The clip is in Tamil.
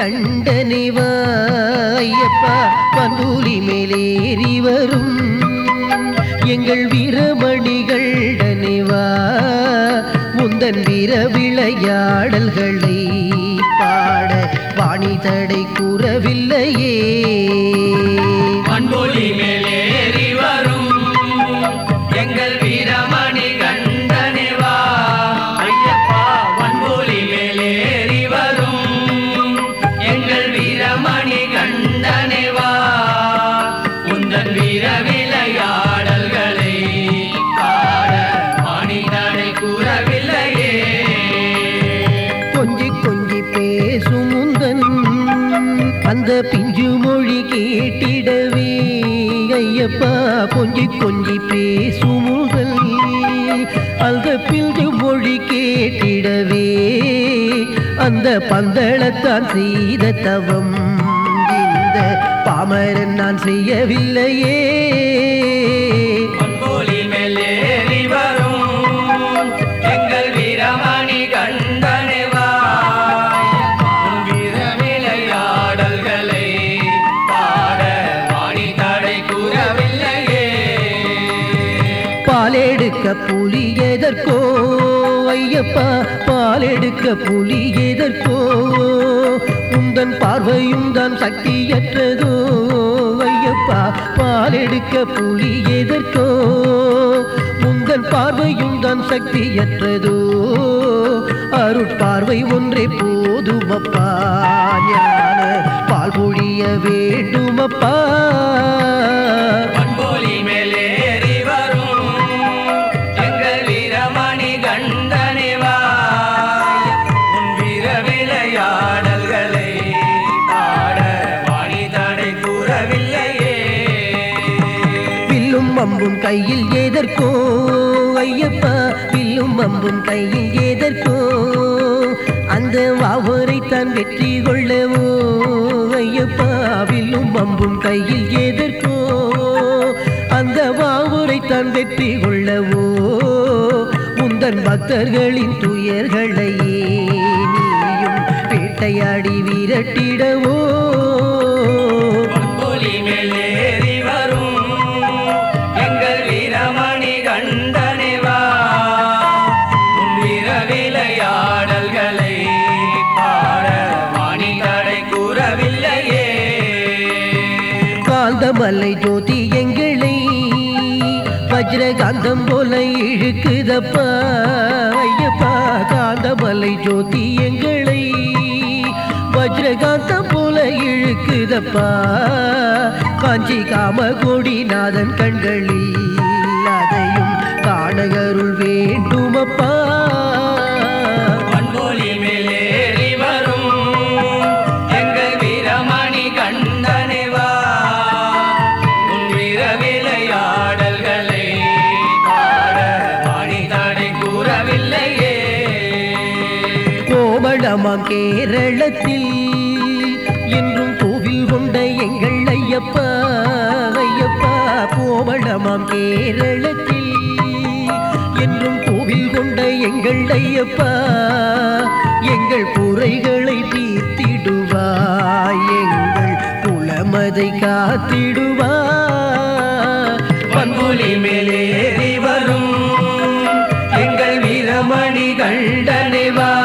கண்டனிவா ஐயப்பா பந்தூலி மேலேறி வரும் எங்கள் வீரமணிகள் டனிவா முந்தன் வீர விளையாடல்களை பாட வாணி தடை கூறவில்லையே மண்பொலி மேலேறி வரும் எங்கள் வீரமணி கண்டனேவா ஐயப்பா மண்பொலி மேலேறி வரும் எங்கள் வீரமணி கண்டனேவா உந்தன் வீர விளையாடல்களை பாட மணிதனை கூறவில்லையே கொஞ்சி கொஞ்சி பேசும் முந்தன் அந்த பிஞ்சு மொழி கேட்டிடவே ஐயப்பா கொஞ்சி கொஞ்சி பேசும் முந்தன் அந்த பிஞ்சு மொழி கேட்டிடவே அந்த பந்தளத்தான் செய்த தவம் இந்த பாமரன் நான் செய்யவில்லையே பொன்கோலி மேலேறி வரும் எங்கள் வீரமணி கண்டனேவா உன் வீர விளையாடல்களை பாட வாணி தடை கூறவில்லையே பாலெடுக்க புலி எதற்கோ ஐயப்பா பாலெடுக்க புலி எதற்கோ உந்தன் பார்வையும் தான் சக்தியற்றதோ ஐயப்பா பாலெடுக்க புலி எதற்கோ உந்தன் பார்வையும் தான் சக்தியற்றதோ அருட்பார்வை ஒன்றே போதுமப்பா ஞான பால் பொழிய வேண்டுமப்பா பொன்கோலி மேலேறி வரும் எங்கள் வீரமணி கண்டனேவா உன் வீர விளையாடல்களை பாட வாணி தடை கூறவில்லையே வில்லும் அம்பும் கையில் எதற்கோ ஐயப்பா வில்லும் அம்பும் கையில் எதற்கோ அந்த வாவரை தான் வெற்றி கொள்ளவோ ஐயப்பா வில்லும் அம்பும் கையில் எதற்கோ அந்த வாவுரை தான் வெற்றி கொள்ளவோ உந்தன் பக்தர்களின் துயர்களையே நீயும் வேட்டையாடி விரட்டிடவோ பொன்கோலி மேலேறி வரும் எங்கள் வீரமணி கண்டனேவா உன் வீர விளையாடல்களை பாட மணி தடை கூறவில்லையே காந்தமலை ஜோதி எங்களை வஜ்ரகாந்தம் போல இழுக்குதப்பா ஐயப்பா காந்தமலை ஜோதி எங்களை வஜ்ரகாந்தம் போல இழுக்குதப்பா காஞ்சி காமகோடி நாதன் கண்களில் அதையும் காணகருள் வேண்டுமப்பா பொன்கோலி மேலேறி வரும் எங்கள் வீரமணி கண்டனேவா உன் வீர விளையாடல்களை பாட மணி தடை கூறவில்லையே கோவளமாம் கேரளத்தில் என்றும் கோவில் கொண்ட எங்கள் ஐயப்பா ஐயப்பா கோவளமாம் கேரளத்தில் என்றும் கோவில் கொண்ட எங்கள் ஐயப்பா எங்கள் குறைகளை தீர்த்திடுவாய் எங்கள் குலமதை காத்திடுவாய் பண்புலி மேலேறி வரும் எங்கள் வீரமணி கண்டனேவா